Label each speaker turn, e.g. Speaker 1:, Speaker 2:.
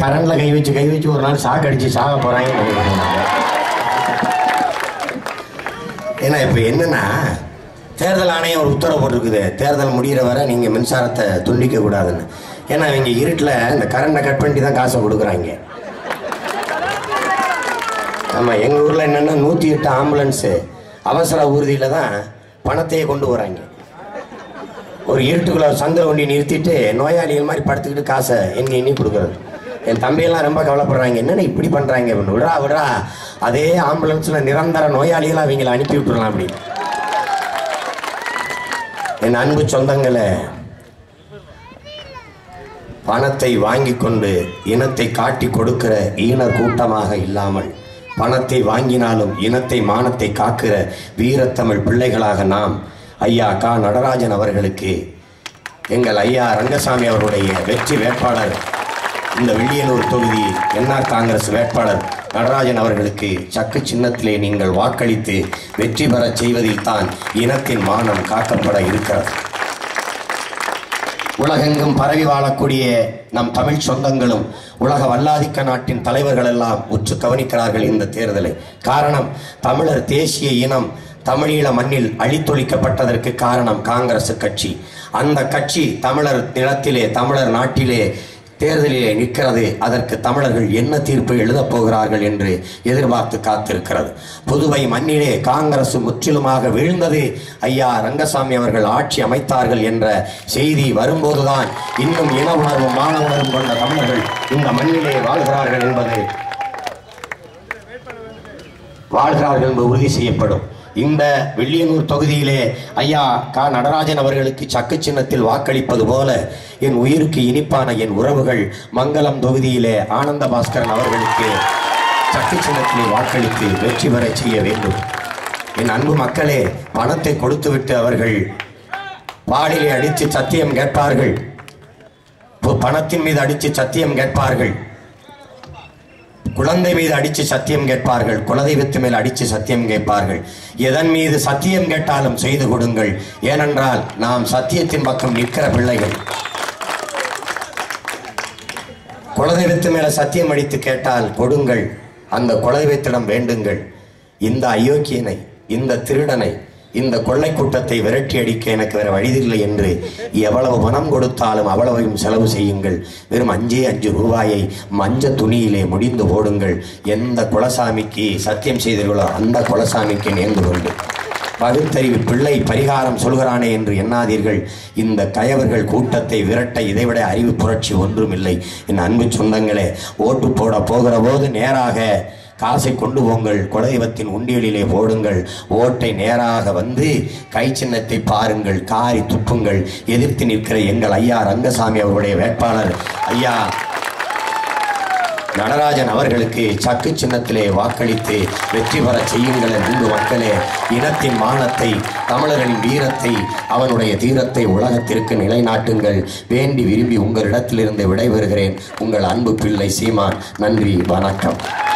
Speaker 1: கரண்ட்ல கை வச்சு கை வச்சு ஒரு நாள் சாக்கு அடிச்சு சாக போறாங்க ஏன்னா இப்போ என்னன்னா தேர்தல் ஆணையம் ஒரு உத்தரவு போட்டிருக்குது தேர்தல் முடிகிற வரை நீங்கள் மின்சாரத்தை துண்டிக்க கூடாதுன்னு ஏன்னா இவங்க இருட்டில் இந்த கரண்டை கட் பண்ணி தான் காசை கொடுக்குறாங்க ஆமாம் எங்கள் ஊரில் என்னென்னா நூற்றி எட்டு ஆம்புலன்ஸு அவசர ஊர்தியில் தான் பணத்தையே கொண்டு வராங்க ஒரு இருட்டுக்குள்ள ஒரு சந்திர வண்டி நிறுத்திட்டு நோயாளிகள் மாதிரி படுத்துக்கிட்டு காசை எண்ணி எண்ணி கொடுக்குறது என் தம்பியெல்லாம் ரொம்ப கவலைப்படுறாங்க என்னென்ன இப்படி பண்ணுறாங்க அப்படின்னு விடா விடா அதே ஆம்புலன்ஸில் நிரந்தர நோயாளிகளை அவங்கள அனுப்பி விட்டுறலாம் அப்படி என் அன்பு சொந்தங்களை பணத்தை வாங்கி கொண்டு இனத்தை காட்டி கொடுக்கிற ஈனர் கூட்டமாக இல்லாமல் பணத்தை வாங்கினாலும் இனத்தை மானத்தை காக்கிற வீரத்தமிழ் பிள்ளைகளாக நாம் ஐயா கா நடராஜன் அவர்களுக்கு எங்கள் ஐயா ரங்கசாமி அவருடைய வெற்றி வேட்பாளர் இந்த வில்லியனூர் தொகுதி என்ஆர் காங்கிரஸ் வேட்பாளர் நடராஜன் அவர்களுக்கு சக்கு சின்னத்திலே நீங்கள் வாக்களித்து வெற்றி பெறச் செய்வதில் தான் இனத்தின் மானம் காக்கப்பட இருக்கிறது உலகெங்கும் பரவி வாழக்கூடிய நம் தமிழ் சொந்தங்களும் உலக வல்லாதிக்க நாட்டின் தலைவர்கள் எல்லாம் உற்று கவனிக்கிறார்கள் இந்த தேர்தலை காரணம் தமிழர் தேசிய இனம் தமிழீழ மண்ணில் அழித்தொழிக்கப்பட்டதற்கு காரணம் காங்கிரஸ் கட்சி அந்த கட்சி தமிழர் நிலத்திலே தமிழர் நாட்டிலே தேர்தலிலே நிற்கிறது அதற்கு தமிழர்கள் என்ன தீர்ப்பு எழுதப் போகிறார்கள் என்று எதிர்பார்த்து காத்திருக்கிறது புதுவை மண்ணிலே காங்கிரஸ் முற்றிலுமாக வீழ்ந்தது ஐயா ரங்கசாமி அவர்கள் ஆட்சி அமைத்தார்கள் என்ற செய்தி வரும்போதுதான் இன்னும் இன உணர்வும் மான உணர்வும் கொண்ட தமிழர்கள் இந்த மண்ணிலே வாழ்கிறார்கள் என்பது வாழ்கிறார்கள் என்பது உறுதி செய்யப்படும் இந்த வில்லியனூர் தொகுதியிலே ஐயா கா நடராஜன் அவர்களுக்கு சக்கு சின்னத்தில் வாக்களிப்பது போல என் உயிருக்கு இனிப்பான என் உறவுகள் மங்களம் தொகுதியிலே ஆனந்த பாஸ்கரன் அவர்களுக்கு சக்கு சின்னத்திலே வாக்களித்து வெற்றி பெறச் செய்ய வேண்டும் என் அன்பு மக்களே பணத்தை கொடுத்துவிட்டு அவர்கள் பாலிலே அடித்து சத்தியம் கேட்பார்கள் பு- பணத்தின் மீது அடித்து சத்தியம் கேட்பார்கள் குழந்தை மீது அடிச்சு சத்தியம் கேட்பார்கள் குலதெய்வத்து மேல் அடிச்சு சத்தியம் கேட்பார்கள் எதன் மீது சத்தியம் கேட்டாலும் செய்து கொடுங்கள் ஏனென்றால் நாம் சத்தியத்தின் பக்கம் நிற்கிற பிள்ளைகள் குலதெய்வத்து மேல சத்தியம் அடித்து கேட்டால் கொடுங்கள் அந்த குலதெய்வத்திடம் வேண்டுங்கள் இந்த அயோக்கியனை இந்த திருடனை இந்த கொள்ளை கூட்டத்தை விரட்டி அடிக்க எனக்கு வேற வழிதில்லை என்று எவ்வளவு பணம் கொடுத்தாலும் அவ்வளவையும் செலவு செய்யுங்கள் வெறும் அஞ்சே அஞ்சு ரூபாயை மஞ்ச துணியிலே முடிந்து போடுங்கள் எந்த குலசாமிக்கு சத்தியம் செய்தீர்களோ அந்த குலசாமிக்கு நேர்ந்து கொண்டு பகுத்தறிவு பிள்ளை பரிகாரம் சொல்கிறானே என்று எண்ணாதீர்கள் இந்த கயவர்கள் கூட்டத்தை விரட்ட இதைவிட அறிவு புரட்சி ஒன்றுமில்லை என் அன்பு சொந்தங்களே ஓட்டு போட போகிற போது நேராக காசை கொண்டு போங்கள் குலதெய்வத்தின் உண்டியலிலே போடுங்கள் ஓட்டை நேராக வந்து கை சின்னத்தை பாருங்கள் காரி துப்புங்கள் எதிர்த்து நிற்கிற எங்கள் ஐயா ரங்கசாமி அவருடைய வேட்பாளர் ஐயா நடராஜன் அவர்களுக்கு சக்கு சின்னத்திலே வாக்களித்து வெற்றி பெற செய்யுங்கள் அன்பு மக்களே இனத்தின் மானத்தை தமிழர்களின் வீரத்தை அவனுடைய தீரத்தை உலகத்திற்கு நிலைநாட்டுங்கள் வேண்டி விரும்பி உங்களிடத்திலிருந்து விடைபெறுகிறேன் உங்கள் அன்பு பிள்ளை சீமான் நன்றி வணக்கம்